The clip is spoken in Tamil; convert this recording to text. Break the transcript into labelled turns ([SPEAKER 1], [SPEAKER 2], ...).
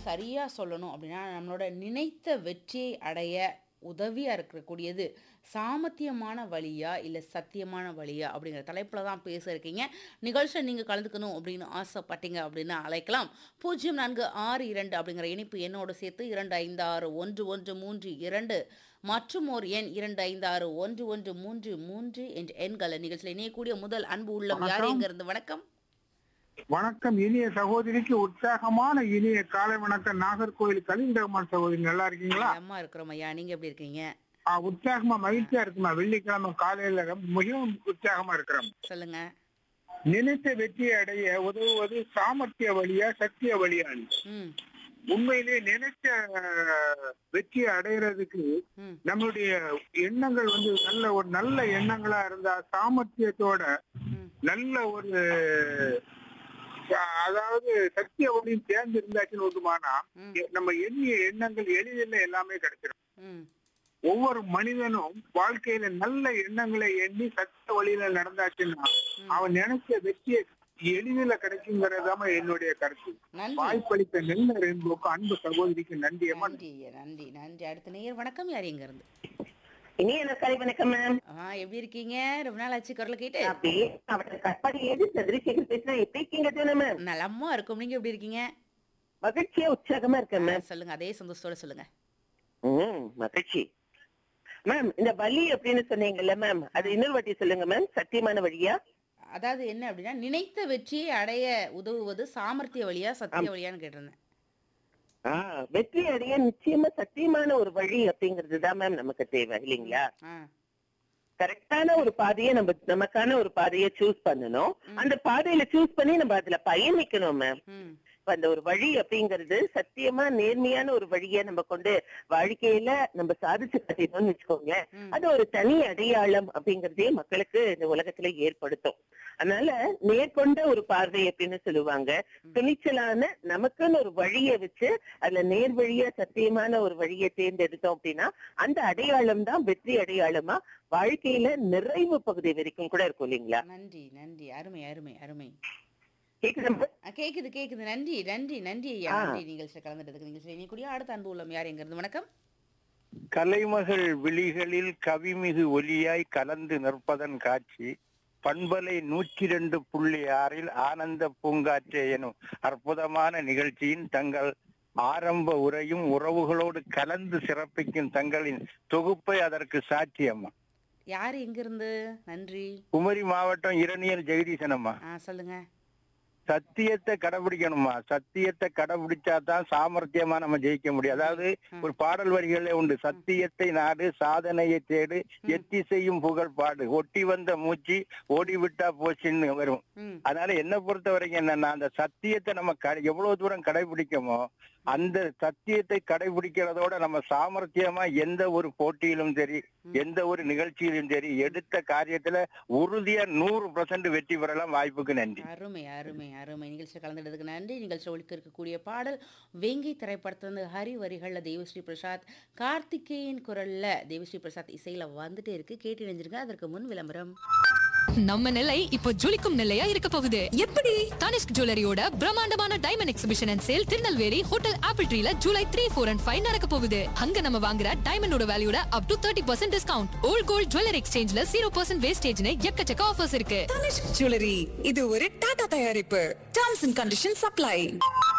[SPEAKER 1] சரியா சொல்லணும் அப்படின்னா, நம்மளோட நினைத்த வெற்றியை அடைய உதவியா இருக்கக்கூடியது, சாமர்த்தியமான வழியா, இல்ல சத்தியமான வழியா? அப்படிங்கிற தலைப்புல தான் பேச இருக்கீங்க. நிகழ்ச்சியில நீங்க கலந்துக்கணும் அப்படின்னு ஆசைப்பட்டீங்க அப்படின்னா அழைக்கலாம். 0462 அப்படிங்கிற இணைப்பு எண்ணோடு சேர்த்து 256113 மற்றும் ஓர் எண் 256113 என்ற எண்கள நிகழ்ச்சியில இணையக்கூடிய முதல் அன்பு உள்ளம் யார்
[SPEAKER 2] வணக்கம்.
[SPEAKER 1] எங்கிருந்து? வணக்கம்.
[SPEAKER 2] வணக்கம் இனிய சகோதரிக்கு உற்சாகமான இனிய காலை வணக்கம் நாகர்கோவில் கலிங்கம்மாள் சகோதரி நல்லா இருக்கீங்களா
[SPEAKER 1] அம்மா இருக்கிறோம் ஐயா. நீங்க எப்படி இருக்கீங்க?
[SPEAKER 2] ஆ, உற்சாகமா மகிழ்ச்சியா இருக்குமா வெள்ளிக்கிழமை காலையில ரொம்ப மிகவும் உற்சாகமா இருக்கிறோம்
[SPEAKER 1] சொல்லுங்க.
[SPEAKER 2] நினைத்த வெற்றியை அடைய உதவுவது சாமர்த்திய வழியா சத்திய வழியா
[SPEAKER 1] ம்.
[SPEAKER 2] உண்மையிலே நினைச்ச அஹ், வெற்றியை அடையிறதுக்கு
[SPEAKER 1] ம்.
[SPEAKER 2] நம்மளுடைய எண்ணங்கள் வந்து நல்ல ஒரு நல்ல எண்ணங்களா இருந்தா சாமர்த்தியத்தோட
[SPEAKER 1] ம்.
[SPEAKER 2] நல்ல ஒரு அஹ், அதாவது சத்திய வழியும் சேர்ந்து இருந்தாச்சுன்னு ஒட்டுமானா
[SPEAKER 1] ம்.
[SPEAKER 2] நம்ம எண்ணிய எண்ணங்கள் எளிதில் எல்லாமே கிடைச்சிடும்
[SPEAKER 1] ம்.
[SPEAKER 2] ஒவ்வொரு மனிதனும் வாழ்க்கையில நல்ல எண்ணங்களை எண்ணி சத்திய வழியில நடந்தாச்சுன்னா
[SPEAKER 1] ம்.
[SPEAKER 2] அவன் நினைச்ச வெற்றியை எளிதில கிடைக்குங்கிறதாம என்னுடைய கருத்து
[SPEAKER 1] நன்றி.
[SPEAKER 2] வாய்ப்பளித்த நெல்ல ரெயின்போக்கு அன்பு சகோதரிக்கு நன்றி அம்மா
[SPEAKER 1] நன்றி ஐயா. நன்றி. நன்றி. அடுத்த நேயர் வணக்கம். யார் எங்க இருந்து?
[SPEAKER 3] இனி என்ன காலை வணக்கம் மேம்
[SPEAKER 1] ஆ எப்படி இருக்கீங்க? ரொம்ப நாள் ஆச்சு குரல கேட்டு.
[SPEAKER 3] அப்படியே அவட்ட கட்பாடி ஏது சந்திரசேகர் பேசுறேன் எப்படி இருக்கீங்க ஜோனா மேம்
[SPEAKER 1] நலமா இருக்கும். நீங்க எப்படி இருக்கீங்க?
[SPEAKER 3] மகிழ்ச்சியா உற்சாகமா இருக்கேன்
[SPEAKER 1] ஆ,
[SPEAKER 3] மேம்
[SPEAKER 1] சொல்லுங்க. அதே சந்தோஷத்தோட சொல்லுங்க.
[SPEAKER 3] ம் மகிழ்ச்சி மேம் இந்த வழி அப்படின்னு சொன்னீங்கல்ல மேம் அது இன்னொரு வாட்டி சொல்லுங்க மேம் சத்தியமான வழியா
[SPEAKER 1] அதாவது என்ன அப்படின்னா நினைத்த வெற்றியை அடைய உதவுவது சாமர்த்திய வழியா சத்திய வழியான்னு கேட்டிருந்தேன்.
[SPEAKER 3] ஆ வெற்றி அடைய நிச்சயமா சத்தியமான ஒரு வழி அப்படிங்கிறது தான் மேம் நமக்கு தேவை இல்லைங்களா
[SPEAKER 1] ஆ.
[SPEAKER 3] கரெக்டான ஒரு பாதையை நம்ம நமக்கான ஒரு பாதையை சூஸ் பண்ணணும் அந்த பாதையில சூஸ் பண்ணி நம்ம அதுல பயணிக்கணும் மேம்
[SPEAKER 1] ம்.
[SPEAKER 3] இப்ப அந்த ஒரு வழி அப்படிங்கிறது சத்தியமா நேர்மையான ஒரு வழியை நம்ம கொண்டு வாழ்க்கையில நம்ம சாதிச்சு காட்டினோம்னு வச்சுக்கோங்க
[SPEAKER 1] ம்.
[SPEAKER 3] அது ஒரு தனி அடையாளம் அப்படிங்கறதே மக்களுக்கு இந்த உலகத்துல ஏற்படுத்தும் அதனால நேர்கொண்ட ஒரு பார்வை அப்படின்னு சொல்லுவாங்க துணிச்சலான நமக்குன்னு ஒரு வழியை வச்சு அதுல நேர் வழியா சத்தியமான ஒரு வழியை தேர்ந்தெடுத்தோம் அப்படின்னா அந்த அடையாளம் தான் வெற்றி அடையாளமா வாழ்க்கையில நிறைவு பகுதி வரைக்கும் கூட இருக்கும் இல்லைங்களா
[SPEAKER 1] நன்றி. நன்றி. அருமை அருமை அருமை.
[SPEAKER 3] கேக்குதா
[SPEAKER 1] ஆ, கேக்குது கேக்குது. நன்றி நன்றி நன்றி ஐயா.
[SPEAKER 3] ஆ.
[SPEAKER 1] நன்றி நிகழ்ச்சியில் கலந்துட்டதுக்கு நிகழ்ச்சியில் இணையக்கூடிய அடுத்த அன்பு உள்ளம் யார் எங்க இருந்து? வணக்கம்.
[SPEAKER 4] கலைமகள் விழிகளில் கவிமிகு ஒலியாய் கலந்து நிற்பதன் காட்சி பண்பலை நூற்றி ரெண்டு புள்ளி ஆறில் ஆனந்த பூங்காற்றே எனும் அற்புதமான நிகழ்ச்சியின் தங்கள் ஆரம்ப உரையும் உறவுகளோடு கலந்து சிறப்பிக்கும் தங்களின் தொகுப்பை அதற்கு சாட்சியம்மா
[SPEAKER 1] யார் எங்க இருந்து? நன்றி.
[SPEAKER 4] குமரி மாவட்டம் இரணியர் ஜெகதீசன் அம்மா
[SPEAKER 1] ஆ சொல்லுங்க.
[SPEAKER 4] சத்தியத்தை கடைபிடிக்கணுமா சத்தியத்தை கடைபிடிச்சா தான் சாமர்த்தியமா நம்ம ஜெயிக்க முடியும் அதாவது ஒரு பாடல் வரிகளே உண்டு சத்தியத்தை நாடு சாதனையை தேடு எத்திசையும் புகழ் பாடு ஒட்டி வந்த மூச்சு ஓடிவிட்டா போச்சுன்னு வரும்
[SPEAKER 1] ம்.
[SPEAKER 4] அதனால என்ன பொறுத்த வரைக்கும் என்னன்னா அந்த சத்தியத்தை நம்ம கடை- எவ்வளவு தூரம் கடைபிடிக்கமோ அந்த சத்தியத்தை கடைபிடிக்கிறதோட நம்ம சாமர்த்தியமா எந்த ஒரு போட்டியிலும் சரி எந்த ஒரு நிகழ்ச்சியிலும் சரி எடுத்த காரியத்துல உறுதியா நூறு பர்சன்ட் வெற்றி பெறலாம் வாய்ப்புக்கு நன்றி
[SPEAKER 1] அருமை அருமை அருமை நிகழ்ச்சியில் கலந்துட்டதுக்கு நன்றி நிகழ்ச்சியில் ஒழிக்க இருக்கக்கூடிய பாடல் வேங்கை திரைப்படத்திலிருந்து ஹரி வரிகள்ல தேவஸ்ரீ பிரசாத் கார்த்திகேயன் குரல்ல தேவஸ்ரீ பிரசாத் இசையில வந்துட்டே இருக்கு கேட்டு இணைஞ்சிருங்க அதற்கு முன் விளம்பரம்
[SPEAKER 5] நம்ம நிலை இப்போ ஜொலிக்கும் நிலையா இருக்க போகுது எப்படி தனிஷ்க் ஜுவல்லரியோட பிரம்மாண்டமான diamond exhibition and sale Tirunelveli hotel Apple ட்ரீல July three four and five நடக்க போகுது அங்க நம்ம வாங்குற டைமண்டோட வேல்யூட up to thirty percent discount old gold jewellery எக்ஸ்சேஞ்ச்ல ஜீரோ பர்சன்ட் வேஸ்டேஜ்னு எக்கச்சக்க ஆஃபர்ஸ் இருக்கு
[SPEAKER 6] தனிஷ்க் ஜுவல்லரி இது ஒரு டாடா தயாரிப்பு டர்ம்ஸ் அண்ட் கண்டிஷன் சப்ளை